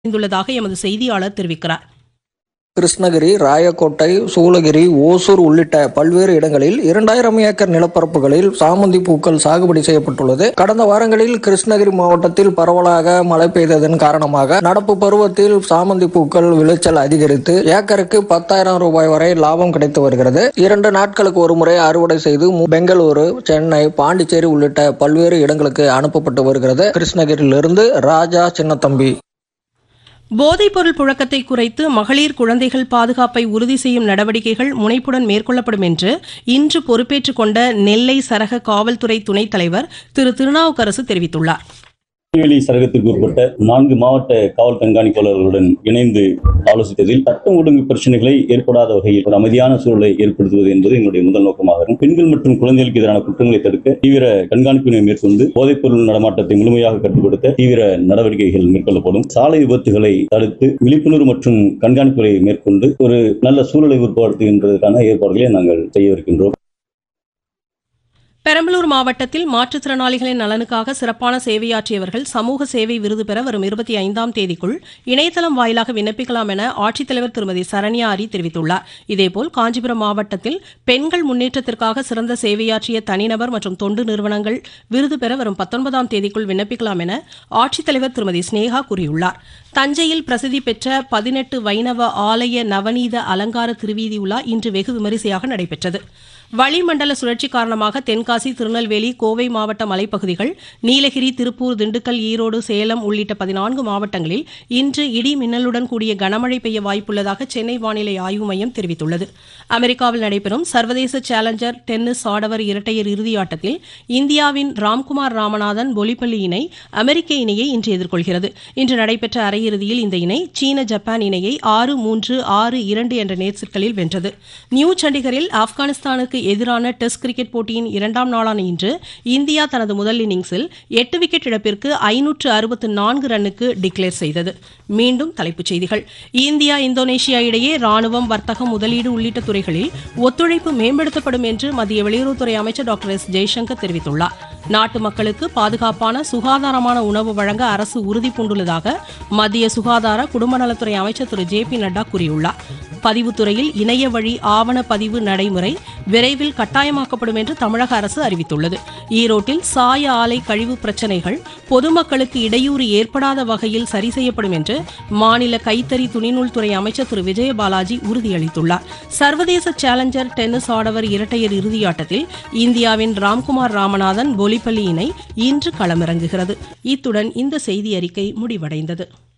அமைந்துள்ளதாக எமது செய்தியாளர் தெரிவிக்கிறார் கிருஷ்ணகிரி ராயக்கோட்டை சூளகிரி ஓசூர் உள்ளிட்ட பல்வேறு இடங்களில் இரண்டாயிரம் ஏக்கர் நிலப்பரப்புகளில் சாமந்தி பூக்கள் சாகுபடி செய்யப்பட்டுள்ளது கடந்த வாரங்களில் கிருஷ்ணகிரி மாவட்டத்தில் பரவலாக மழை பெய்ததன் காரணமாக நடப்பு பருவத்தில் சாமந்தி பூக்கள் விளைச்சல் அதிகரித்து ஏக்கருக்கு பத்தாயிரம் ரூபாய் வரை லாபம் கிடைத்து வருகிறது இரண்டு நாட்களுக்கு ஒருமுறை அறுவடை செய்து மு- பெங்களூரு சென்னை பாண்டிச்சேரி உள்ளிட்ட பல்வேறு இடங்களுக்கு அனுப்பப்பட்டு வருகிறது கிருஷ்ணகிரியிலிருந்து ராஜா சின்னத்தம்பி போதைப்பொருள் புழக்கத்தை குறைத்து மகளிர் குழந்தைகள் பாதுகாப்பை உறுதி செய்யும் நடவடிக்கைகள் முனைப்புடன் மேற்கொள்ளப்படும் என்று இன்று பொறுப்பேற்றுக் கொண்ட நெல்லை சரக காவல்துறை துணைத் தலைவர் திரு திருநாவுக்கரசு தெரிவித்துள்ளார் திருநெல்வேலி சரகத்திற்கு உட்பட்ட நான்கு மாவட்ட காவல் கண்காணிப்பாளர்களுடன் இணைந்து ஆலோசித்ததில் சட்டம் ஒழுங்கு பிரச்சனைகளை ஏற்படாத வகையில் ஒரு அமைதியான சூழலை ஏற்படுத்துவது என்பது எங்களுடைய முதல் நோக்கமாகும் பெண்கள் மற்றும் குழந்தைகளுக்கு எதிரான குற்றங்களை தடுக்க தீவிர கண்காணிப்பினை மேற்கொண்டு போதைப்பொருள் நடமாட்டத்தை முழுமையாக கட்டுப்படுத்த தீவிர நடவடிக்கைகள் மேற்கொள்ளப்படும் சாலை விபத்துகளை தடுத்து விழிப்புணர்வு மற்றும் கண்காணிப்புகளை மேற்கொண்டு ஒரு நல்ல சூழலை உருவாக்குகின்றதற்கான ஏற்பாடுகளை நாங்கள் செய்யவிருக்கின்றோம் பெரம்பலூர் மாவட்டத்தில் மாற்றுத்திறனாளிகளின் நலனுக்காக சிறப்பான சேவையாற்றியவர்கள் சமூக சேவை விருது பெற வரும் இருபத்தி ஐந்தாம் தேதிக்குள் இணையதளம் வாயிலாக விண்ணப்பிக்கலாம் என ஆட்சித்தலைவர் திருமதி சரண்யா அரி தெரிவித்துள்ளார் இதேபோல் காஞ்சிபுரம் மாவட்டத்தில் பெண்கள் முன்னேற்றத்திற்காக சிறந்த சேவையாற்றிய தனிநபர் மற்றும் தொண்டு நிறுவனங்கள் விருது பெற வரும் பத்தொன்பதாம் தேதிக்குள் விண்ணப்பிக்கலாம் என ஆட்சித்தலைவர் திருமதி ஸ்னேகா கூறியுள்ளார் தஞ்சையில் பிரசித்தி பெற்ற பதினெட்டு வைணவ ஆலய நவநீத அலங்கார திருவீதி உலா இன்று வெகு விமரிசையாக நடைபெற்றது வளிமண்டல சுழற்சி காரணமாக தென்காசி திருநெல்வேலி கோவை மாவட்ட மலைப்பகுதிகள் நீலகிரி திருப்பூர் திண்டுக்கல் ஈரோடு சேலம் உள்ளிட்ட பதினான்கு மாவட்டங்களில் இன்று இடி மின்னலுடன் கூடிய கனமழை பெய்ய வாய்ப்புள்ளதாக சென்னை வானிலை ஆய்வு மையம் தெரிவித்துள்ளது அமெரிக்காவில் நடைபெறும் சர்வதேச சேலஞ்சர் டென்னிஸ் ஆடவர் இரட்டையர் இறுதியாட்டத்தில் இந்தியாவின் ராம்குமார் ராமநாதன் பொலிப்பள்ளி இணை அமெரிக்க இணையை இன்று எதிர்கொள்கிறது இன்று நடைபெற்ற அரையிறுதியில் இந்த இணை சீன ஜப்பான் இணையை ஆறு மூன்று ஆறு இரண்டு என்ற நேர்சிற்களில் வென்றது நியூ சண்டிகரில் ஆப்கானிஸ்தானுக்கு எதிரான டெஸ்ட் கிரிக்கெட் போட்டியின் இரண்டாம் நாளான இன்று இந்தியா தனது முதல் இன்னிங்ஸில் எட்டு விக்கெட் இழப்பிற்கு ஐநூற்று அறுபத்து நான்கு ரன்னுக்கு டிக்ளேர் செய்தது மீண்டும் தலைப்புச் செய்திகள் இந்தியா இந்தோனேஷியா இடையே ராணுவம் வர்த்தகம் முதலீடு உள்ளிட்ட துறைகளில் ஒத்துழைப்பு மேம்படுத்தப்படும் என்று மத்திய வெளியுறவுத்துறை அமைச்சர் டாக்டர் எஸ் ஜெய்சங்கர் தெரிவித்துள்ளார் நாட்டு மக்களுக்கு பாதுகாப்பான சுகாதாரமான உணவு வழங்க அரசு உறுதி பூண்டுள்ளதாக மத்திய சுகாதார குடும்ப நலத்துறை அமைச்சர் திரு ஜே பி நட்டா கூறியுள்ளார் பதிவுத்துறையில் இணைய வழி ஆவண பதிவு நடைமுறை விரைவில் கட்டாயமாக்கப்படும் என்று தமிழக அரசு அறிவித்துள்ளது ஈரோட்டில் சாய ஆலை கழிவு பிரச்சினைகள் பொதுமக்களுக்கு இடையூறு ஏற்படாத வகையில் சரி செய்யப்படும் என்று மாநில கைத்தறி துணிநூல் துறை அமைச்சர் திரு விஜய பாலாஜி உறுதியளித்துள்ளார் சர்வதேச சேலஞ்சர் டென்னிஸ் ஆடவர் இரட்டையர் இறுதியாட்டத்தில் இந்தியாவின் ராம்குமார் ராமநாதன் பொலிப்பள்ளி இணை இன்று களமிறங்குகிறது இத்துடன் இந்த செய்தி அறிக்கை முடிவடைந்தது